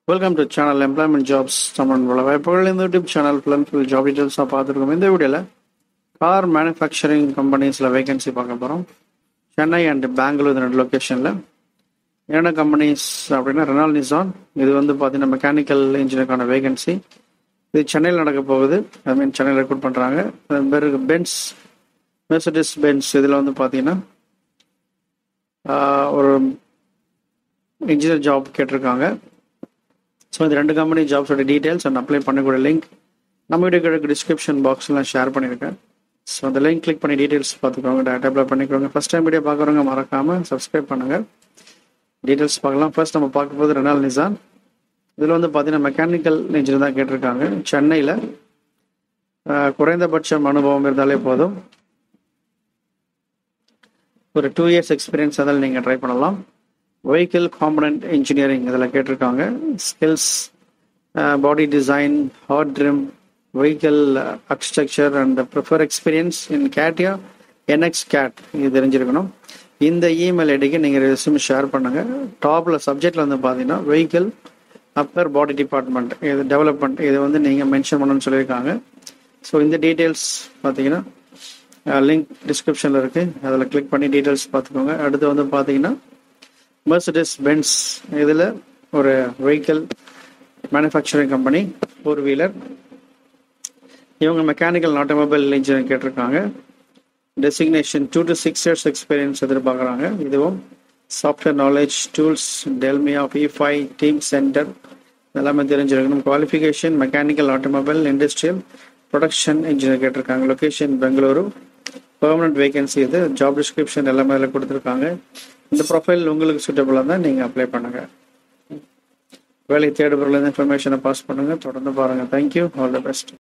welcome to channel employment jobs Tamil போல வாய்ப்புகள் இந்த YouTube channel full full job டீட்டெயில்ஸாக பார்த்துருக்கோம் இந்த வீடியோவில் கார் மேனுஃபேக்சரிங் கம்பெனிஸில் வேகன்சி பார்க்க போகிறோம் சென்னை அண்ட் பெங்களூர் இந்த ரெண்டு லொக்கேஷனில் என்னென்ன கம்பெனிஸ் அப்படின்னா ரெனால் நிசான் இது வந்து பார்த்தீங்கன்னா மெக்கானிக்கல் இன்ஜினியருக்கான வேகன்சி இது சென்னையில் நடக்க போகுது ஐ மீன் சென்னையில் ரெக்ரூட் பண்ணுறாங்க பிறகு பென்ஸ் மெர்சடிஸ் பென்ஸ் இதில் வந்து பார்த்தீங்கன்னா ஆஹ், ஒரு இன்ஜினியர் ஜாப் கேட்டிருக்காங்க ஸோ இந்த ரெண்டு கம்பெனி ஜாப்ஸோட டீட்டெயில்ஸ் அண்ட் அப்ளை பண்ணக்கூடிய லிங்க் நம்ம வீடியோ கிட்ட டிஸ்கிரிப்ஷன் பாக்ஸ்லாம் ஷேர் பண்ணியிருக்கேன் ஸோ அந்த லிங்க் கிளிக் பண்ணி டீட்டெயில்ஸ் பார்த்துக்கோங்க டேட்டா அப்ளை பண்ணிக்கோங்க ஃபஸ்ட் டைம் வீடியோ பார்க்குறவங்க மறக்காமல் சப்ஸ்கிரைப் பண்ணுங்கள் டீட்டெயில்ஸ் பார்க்கலாம் ஃபர்ஸ்ட் நம்ம பார்க்க போது ரெனால் நிசான் இதில் வந்து பார்த்தீங்கன்னா மெக்கானிக்கல் இன்ஜினியர் தான் கேட்டிருக்காங்க சென்னையில் குறைந்தபட்சம் அனுபவம் இருந்தாலே போதும் ஒரு டூ இயர்ஸ் எக்ஸ்பீரியன்ஸ் அதில் நீங்கள் ட்ரை பண்ணலாம் வெஹிக்கிள் காம்பனண்ட் இன்ஜினியரிங் இதில் கேட்டிருக்காங்க skills body design hard trim vehicle architecture and prefer experience in CATIA NX gate இது தெரிஞ்சிருக்கணும் இந்த இமெயில் ஐடிக்கு நீங்கள் ரெஸ்யூம் ஷேர் பண்ணுங்கள் டாப்பில் சப்ஜெக்டில் வந்து பார்த்தீங்கன்னா வெஹிக்கிள் அப்பர் பாடி டிபார்ட்மெண்ட் இது டெவலப்மெண்ட் இது வந்து நீங்கள் மென்ஷன் பண்ணணும்னு சொல்லியிருக்காங்க ஸோ இந்த டீட்டெயில்ஸ் பார்த்தீங்கன்னா லிங்க் டிஸ்கிரிப்ஷனில் இருக்குது அதில் கிளிக் பண்ணி டீட்டெயில்ஸ் பார்த்துக்கோங்க அடுத்து வந்து பார்த்தீங்கன்னா மெர்சடிஸ் பென்ஸ் இதில் ஒரு vehicle manufacturing company four wheeler இவங்க மெக்கானிக்கல் ஆட்டோமொபைல் இன்ஜினியர் கேட்டிருக்காங்க designation two to six years experience எதிர்பார்க்குறாங்க இதுவும் software knowledge tools DELMIA five team center எல்லாமே தெரிஞ்சிருக்கணும் qualification mechanical automobile industrial production engineer கேட்டிருக்காங்க லொகேஷன் பெங்களூரு பெர்மனன்ட் வேகன்சி இது ஜாப் டிஸ்கிரிப்ஷன் எல்லாமே அதில் கொடுத்துருக்காங்க இந்த ப்ரொஃபைல் உங்களுக்கு சூட்டபுளாக தான் நீங்கள் அப்ளை பண்ணுங்கள் வேலை தேடுபவர்கள் இன்ஃபர்மேஷனை பாஸ் பண்ணுங்கள் தொடர்ந்து பாருங்கள் தேங்க்யூ ஆல் த பெஸ்ட்